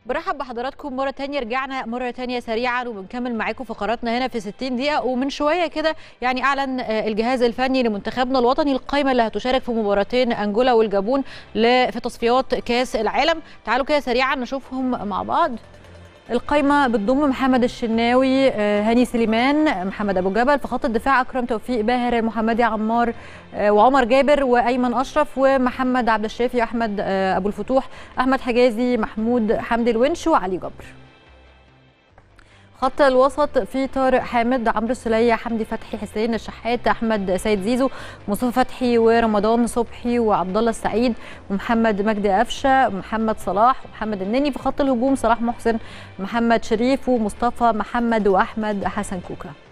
برحب بحضراتكم مرة تانية رجعنا مرة تانية سريعا وبنكمل معاكم فقراتنا هنا في 60 دقيقة ومن شوية كده يعني أعلن الجهاز الفني لمنتخبنا الوطني القائمة اللي هتشارك في مباراتين أنجولا والجابون في تصفيات كأس العالم تعالوا كده سريعا نشوفهم مع بعض القايمه بتضم محمد الشناوي هاني سليمان محمد ابو جبل في خط الدفاع اكرم توفيق باهر المحمدي عمار وعمر جابر وايمن اشرف ومحمد عبد الشافي احمد ابو الفتوح احمد حجازي محمود حمدي الونش وعلي جبر خط الوسط في طارق حامد عمرو السليه حمدي فتحي حسين الشحات احمد سيد زيزو مصطفى فتحي ورمضان صبحي وعبد الله السعيد ومحمد مجدي قفشه محمد صلاح ومحمد النني في خط الهجوم صلاح محسن محمد شريف ومصطفى محمد واحمد حسن كوكا